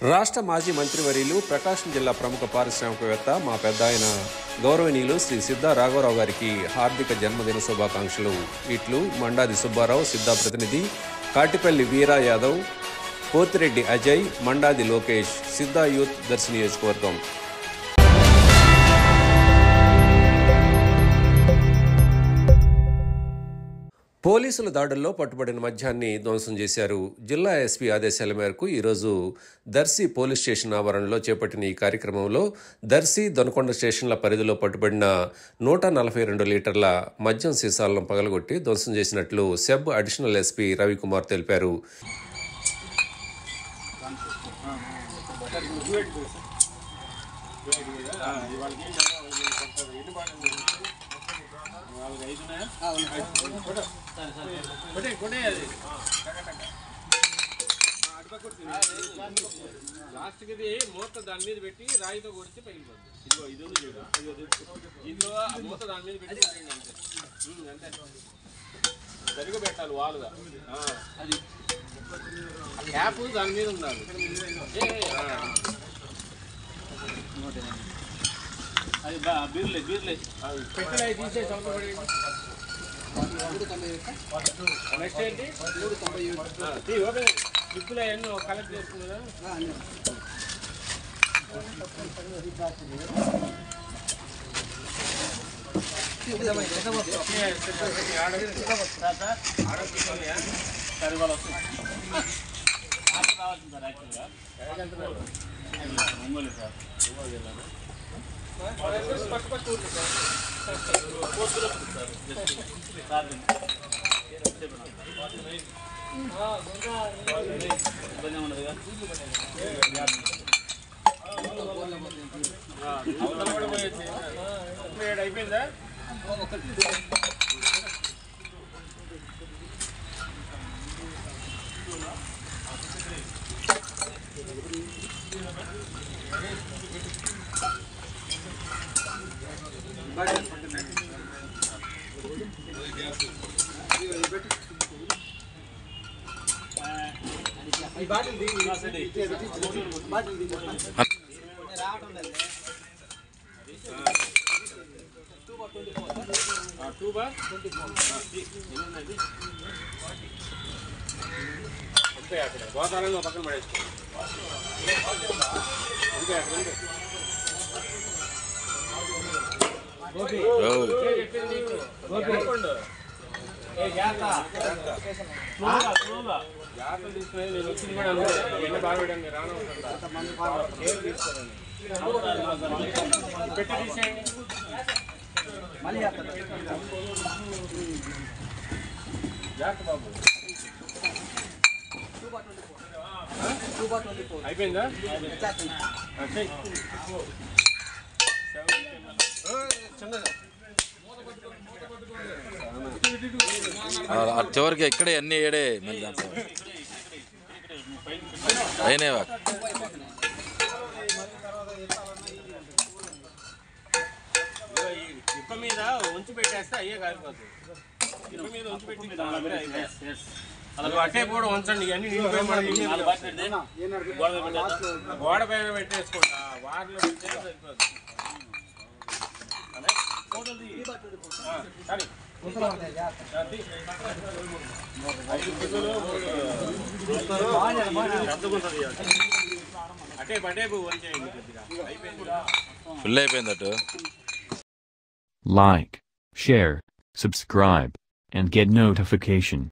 రాష్ట్ర మాజీ మంత్రివర్యులు ప్రకాశం జిల్లా ప్రముఖ పారిశ్రామికవేత్త మా పెద్ద ఆయన గౌరవనీయులు శ్రీ సిద్ధా రాఘవరావు గారికి హార్దిక జన్మదిన శుభాకాంక్షలు ఇట్లు మండాది సుబ్బారావు సిద్ధా ప్రతినిధి కాటిపల్లి వీరా యాదవ్ పోతిరెడ్డి అజయ్ మండాది లోకేష్ సిద్ధా యూత్ దర్శి నియోజకవర్గం పోలీసుల దాడుల్లో పట్టుబడిన మద్యాన్ని ధ్వంసం చేశారు జిల్లా ఎస్పీ ఆదేశాల మేరకు ఈరోజు దర్శి పోలీస్ స్టేషన్ ఆవరణలో చేపట్టిన ఈ కార్యక్రమంలో దర్శి దొనకొండ స్టేషన్ల పరిధిలో పట్టుబడిన నూట నలభై రెండు లీటర్ల మద్యం సీసాలను పగలగొట్టి ధ్వంసం చేసినట్లు సెబ్ అడిషనల్ ఎస్పీ రవికుమార్ తెలిపారు లాస్ట్కి ఇది మూత దాని మీద పెట్టి రాయితో కొడితే పగిలిపోద్ది ఇదిగో ఇది ఉంది చూడు ఇదిగో ఆ మూత దాని మీద పెట్టి కొట్టండి అంతే ఉమ్, అంతే సరిగా పెట్టాలి వాలుగా ఆ, అది ఆ క్యాప్ దాని మీద ఉండాలి ఏ, ఏ, ఆ, ఆ. అది బా బీర్లే బీర్లే పెట్టిన తీసేసి అవతల పడేయండి. నెక్స్ట్ ఏంటి ఆ, తీ, ఓపెన్ స్లిప్పులు అవన్నీ కలెక్ట్ చేసుకున్నారా అవతల కూడా పోయేసి. ఏడు అయిపోయిందా టూ బా అంతే అక్కడ గోదావరిలో పక్కన పడేసుకో అంతే అక్కడ ఉంది. ఏ చెప్పింది? అనుకోండు. ఏ జాగ్రత్త. జాగ్రత్త తీసుకునేది నేను వచ్చింది కూడా అంతే. ఎండ బాగా పెట్టండి, రాను ఉంటుందా? కేర్ తీసుకోరండి. పెట్టి తీసేయండి జాగ్రత్త బాబు అయిపోయిందా ఆ, చెయ్. చిన్నదా ఆ చివరికి ఇక్కడే అన్ని ఏడే మళ్ళీ దాంట్లో అయినావా ఇదిగో ఈ ఇప్ప మీద ఉంచి పెట్టేస్తే అయ్యే కాలిపోతుంది ఇప్ప మీద ఉంచి పెట్టి అలా అట్టే కూడా ఉంచండి ఇవన్నీ నిండిపోయి మన మీద గోడ పైన పెట్టేసుకోండి ఆ వాటిలో పెట్టే సరిపోతుంది అదే? ఫోటోలు తీ. ఆ, సరే. ఆ, తీ. ఐదు ఫోటోలు, మూడు సర్దుకుంటుంది ఇవాళ. అటే పటే వంచేయండి కొద్దిగా అయిపోయింది ఫుల్ అయిపోయిందటు Like, share, subscribe, and get notification.